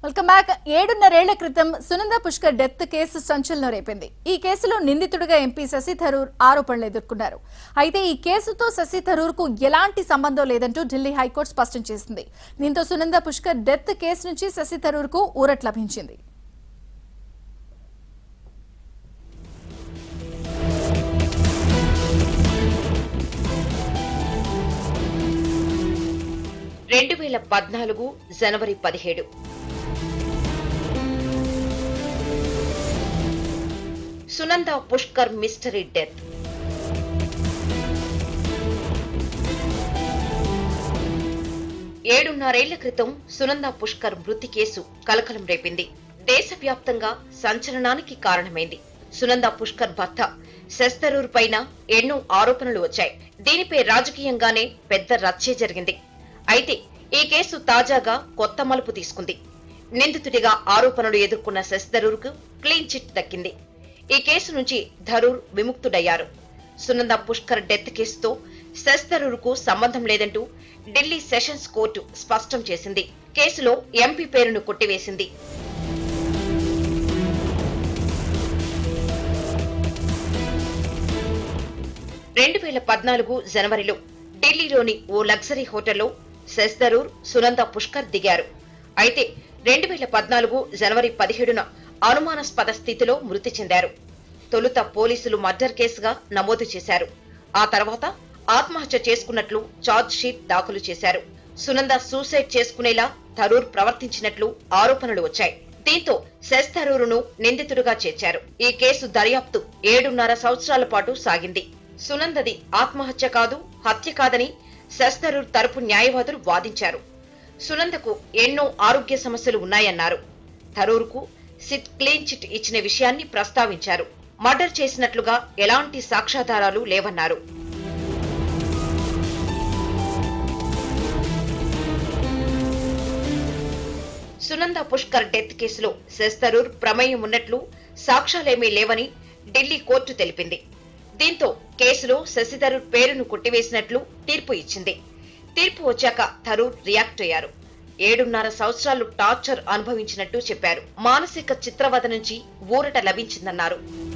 welcome back ఏడున్నరేళ్ల క్రితం Sunanda Pushkar death case సంచలనం రేపింది ఈ కేసులో నిందితుడిగా ఎంపీ శశి థరూర్ ఆరోపణలు ఎదుర్కొన్నారు అయితే ఈ కేసుతో శశి థరూర్ కు ఎలాంటి సంబంధం లేదంటూ ఢిల్లీ హైకోర్టు స్పష్టం చేసింది దీంతో సునంద పుష్కర్ డెత్ కేసు నుంచి శశి థరూర్ కు ఊరట్ లభించింది రెండు వేల పద్నాలుగు జనవరి పదిహేడు సునంద పుష్కర్ మిస్టరీ డెత్ ఏడున్నరేళ్ల క్రితం సునంద పుష్కర్ మృతి కేసు కలకలం రేపింది దేశవ్యాప్తంగా సంచలనానికి కారణమైంది సునంద పుష్కర్ భర్త శస్తరూర్ పైన ఎన్నో ఆరోపణలు వచ్చాయి దీనిపై రాజకీయంగానే పెద్ద రచ్చే జరిగింది అయితే ఈ కేసు తాజాగా కొత్త మలుపు తీసుకుంది నిందితుడిగా ఆరోపణలు ఎదుర్కొన్న శశిధరూర్కు క్లీన్ చిట్ దక్కింది ఈ కేసు నుంచి ధరూర్ విముక్తుడయ్యారు సునంద పుష్కర్ డెత్ కేసుతో శశిధరూర్కు సంబంధం లేదంటూ ఢిల్లీ సెషన్స్ కోర్టు స్పష్టం చేసింది కేసులో ఎంపీ పేరును కొట్టివేసింది రెండు వేల పద్నాలుగు జనవరిలో ఢిల్లీలోని ఓ లగ్జరీ హోటల్లో శశిధరూర్ సునంద పుష్కర్ దిగారు అయితే రెండు వేల పద్నాలుగు జనవరి పదిహేడున అనుమానాస్పద స్థితిలో మృతి చెందారు తొలుత పోలీసులు మర్డర్ కేసుగా నమోదు చేశారు ఆ తర్వాత ఆత్మహత్య చేసుకున్నట్లు ఛార్జ్ షీట్ దాఖలు చేశారు సునంద సూసైడ్ చేసుకునేలా థరూర్ ప్రవర్తించినట్లు ఆరోపణలు వచ్చాయి దీంతో శశ్ థరూరును నిందితుడిగా చేర్చారు ఈ కేసు దర్యాప్తు ఏడున్నర సంవత్సరాల పాటు సాగింది సునందది ఆత్మహత్య కాదు హత్య కాదని శశ్ థరూర్ తరపు న్యాయవాదులు వాదించారు సునందకు ఎన్నో ఆరోగ్య సమస్యలు ఉన్నాయన్నారు థరూర్కు సిట్ క్లీన్ చిట్ ఇచ్చిన విషయాన్ని ప్రస్తావించారు మర్డర్ చేసినట్లుగా ఎలాంటి సాక్ష్యాధారాలు లేవన్నారు సునంద పుష్కర్ డెత్ కేసులో శస్తరూర్ ప్రమేయం ఉన్నట్లు సాక్ష్యాలేమీ లేవని ఢిల్లీ కోర్టు తెలిపింది దీంతో కేసులో శశిధరూర్ పేరును కొట్టివేసినట్లు తీర్పు ఇచ్చింది తీర్పు వచ్చాక థరూర్ రియాక్ట్ అయ్యారు ఏడున్నర సంవత్సరాలు టార్చర్ అనుభవించినట్టు చెప్పారు మానసిక చిత్రవద నుంచి ఊరట లభించిందన్నారు